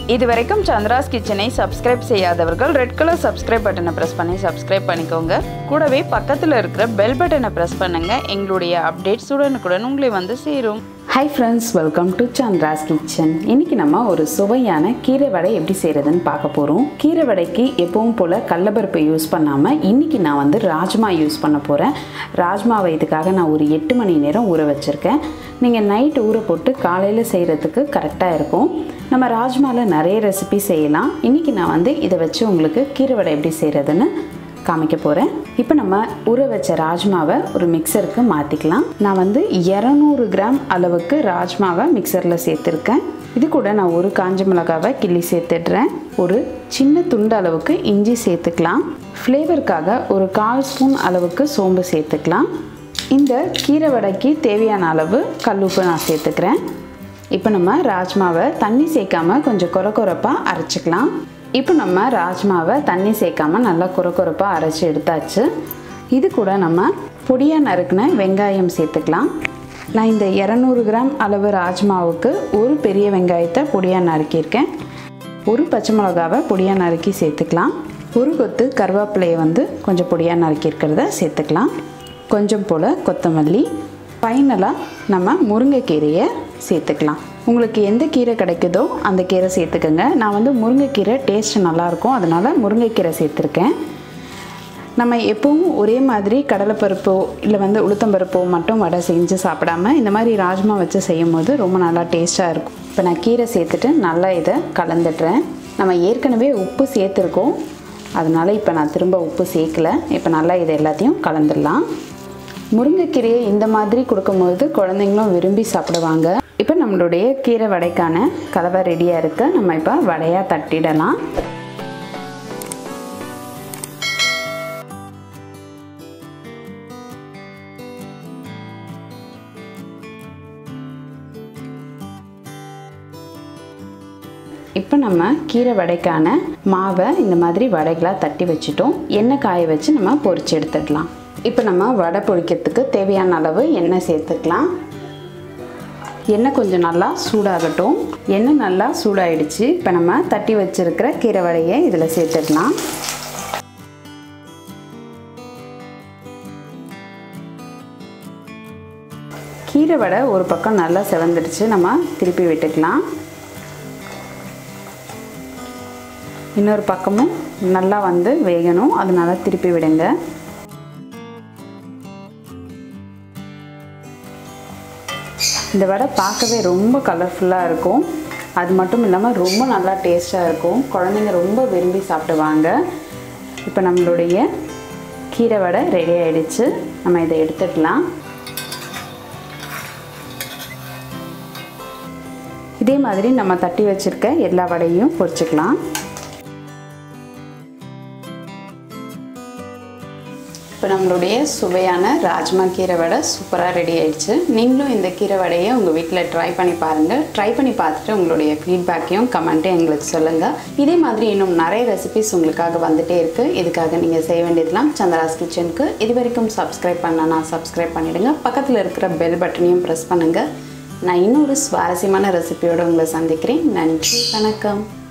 இது வரைக்கும் சந்திராஸ் கிச்சனை சப்ஸ்கிரைப் செய்யாதவர்கள் ரெட் கலர் சப்ஸ்கிரைப் பட்டனை ப்ரெஸ் பண்ணி சப்ஸ்கிரைப் பண்ணிக்கோங்க கூடவே பக்கத்தில் இருக்கிற பெல் பட்டனை ப்ரெஸ் பண்ணுங்க எங்களுடைய அப்டேட்ஸ் உடனுக்குடன் உங்களை வந்து சேரும் hi friends welcome to Chandra's kitchen இன்றைக்கி நம்ம ஒரு சுவையான கீரை வடை எப்படி செய்கிறதுன்னு பார்க்க போகிறோம் கீரை வடைக்கு எப்பவும் போல் கடலப்பருப்பு யூஸ் பண்ணாமல் இன்றைக்கி நான் வந்து ராஜ்மா யூஸ் பண்ண போகிறேன் ராஜ்மாவை இதுக்காக நான் ஒரு எட்டு மணி நேரம் ஊற வச்சுருக்கேன் நீங்கள் நைட் ஊற போட்டு காலையில் செய்கிறதுக்கு கரெக்டாக இருக்கும் நம்ம ராஜ்மாவில் நிறைய ரெசிபி செய்யலாம் இன்றைக்கி நான் வந்து இதை வச்சு உங்களுக்கு கீரை வடை எப்படி செய்கிறதுன்னு காமிக்க போகிறேன் இப்போ நம்ம ஊற வச்ச ராஜ்மாவை ஒரு மிக்சருக்கு மாற்றிக்கலாம் நான் வந்து இரநூறு கிராம் அளவுக்கு ராஜ்மாவை மிக்சரில் சேர்த்துருக்கேன் இது கூட நான் ஒரு காஞ்ச மிளகாவை கிள்ளி சேர்த்துடுறேன் ஒரு சின்ன துண்டு அளவுக்கு இஞ்சி சேர்த்துக்கலாம் ஃப்ளேவருக்காக ஒரு கால் ஸ்பூன் அளவுக்கு சோம்பு சேர்த்துக்கலாம் இந்த கீரை வடைக்கு தேவையான அளவு கல்லுப்பு நான் சேர்த்துக்கிறேன் இப்போ நம்ம ராஜ்மாவை தண்ணி சேர்க்காம கொஞ்சம் கொர கொரப்பாக அரைச்சிக்கலாம் இப்போ நம்ம ராஜ்மாவை தண்ணி சேர்க்காம நல்லா குறை குறைப்பாக அரைச்சி எடுத்தாச்சு இது கூட நம்ம பொடியாக நறுக்கின வெங்காயம் சேர்த்துக்கலாம் நான் இந்த இரநூறு கிராம் அளவு ராஜ்மாவுக்கு ஒரு பெரிய வெங்காயத்தை பொடியாக நறுக்கியிருக்கேன் ஒரு பச்சை மிளகாவை பொடியாக நறுக்கி சேர்த்துக்கலாம் ஒரு கொத்து கருவேப்பிலையை வந்து கொஞ்சம் பொடியாக நறுக்கியிருக்கிறத சேர்த்துக்கலாம் கொஞ்சம் போல் கொத்தமல்லி ஃபைனலாக நம்ம முருங்கைக்கீரையை சேர்த்துக்கலாம் உங்களுக்கு எந்த கீரை கிடைக்குதோ அந்த கீரை சேர்த்துக்கோங்க நான் வந்து முருங்கைக்கீரை டேஸ்ட் நல்லாயிருக்கும் அதனால் முருங்கைக்கீரை சேர்த்துருக்கேன் நம்ம எப்பவும் ஒரே மாதிரி கடலைப்பருப்போ இல்லை வந்து உளுத்தம்பருப்போ மட்டும் வடை செஞ்சு சாப்பிடாம இந்த மாதிரி ராஜ்மா வச்சு செய்யும் போது ரொம்ப நல்லா டேஸ்ட்டாக இருக்கும் இப்போ நான் கீரை சேர்த்துட்டு நல்லா இதை கலந்துடுறேன் நம்ம ஏற்கனவே உப்பு சேர்த்துருக்கோம் அதனால் இப்போ நான் திரும்ப உப்பு சேர்க்கல இப்போ நல்லா இதை எல்லாத்தையும் கலந்துடலாம் முருங்கைக்கீரையை இந்த மாதிரி கொடுக்கும்போது குழந்தைங்களும் விரும்பி சாப்பிடுவாங்க இப்போ நம்மளுடைய கீரை வடைக்கான கலவை ரெடியாக இருக்குது நம்ம இப்போ வடையாக தட்டிடலாம் இப்போ நம்ம கீரை வடைக்கான மாவை இந்த மாதிரி வடைகளாக தட்டி வச்சுட்டோம் எண்ணெய் காய வச்சு நம்ம பொரிச்சு எடுத்துடலாம் இப்போ நம்ம வடை பொரிக்கிறதுக்கு தேவையான அளவு எண்ணெய் சேர்த்துக்கலாம் எண்ணெய் கொஞ்சம் நல்லா சூடாகட்டும் எண்ணெய் நல்லா சூடாயிடுச்சு இப்போ நம்ம தட்டி வச்சுருக்கிற கீரை வடையை இதில் சேர்த்துடலாம் கீரை வடை ஒரு பக்கம் நல்லா செவந்துடுச்சு நம்ம திருப்பி விட்டுக்கலாம் இன்னொரு பக்கமும் நல்லா வந்து வேகணும் அதனால திருப்பி விடுங்க இந்த வடை பார்க்கவே ரொம்ப கலர்ஃபுல்லாக இருக்கும் அது மட்டும் இல்லாமல் ரொம்ப நல்லா டேஸ்ட்டாக இருக்கும் குழந்தைங்க ரொம்ப விரும்பி சாப்பிடுவாங்க இப்போ நம்மளுடைய கீரை வடை ரெடி ஆகிடுச்சு நம்ம இதை எடுத்துக்கலாம் இதே மாதிரி நம்ம தட்டி வச்சுருக்க எல்லா வடையும் பொரிச்சுக்கலாம் இப்போ நம்மளுடைய சுவையான ராஜ்மா கீரை வடை சூப்பராக ரெடி ஆயிடுச்சு நீங்களும் இந்த கீரை வடையை உங்கள் வீட்டில் ட்ரை பண்ணி பாருங்கள் ட்ரை பண்ணி பார்த்துட்டு உங்களுடைய ஃபீட்பேக்கையும் கமெண்ட்டையும் எங்களுக்கு சொல்லுங்கள் இதே மாதிரி இன்னும் நிறைய ரெசிபிஸ் உங்களுக்காக வந்துட்டே இருக்குது இதுக்காக நீங்கள் செய்ய வேண்டியதுலாம் சந்திராஸ் கிச்சனுக்கு இது வரைக்கும் சப்ஸ்கிரைப் பண்ணனா சப்ஸ்கிரைப் பண்ணிவிடுங்க பக்கத்தில் இருக்கிற பெல் பட்டனையும் ப்ரெஸ் பண்ணுங்கள் நான் இன்னொரு சுவாரஸ்யமான ரெசிபியோடு உங்களை சந்திக்கிறேன் நன்றி வணக்கம்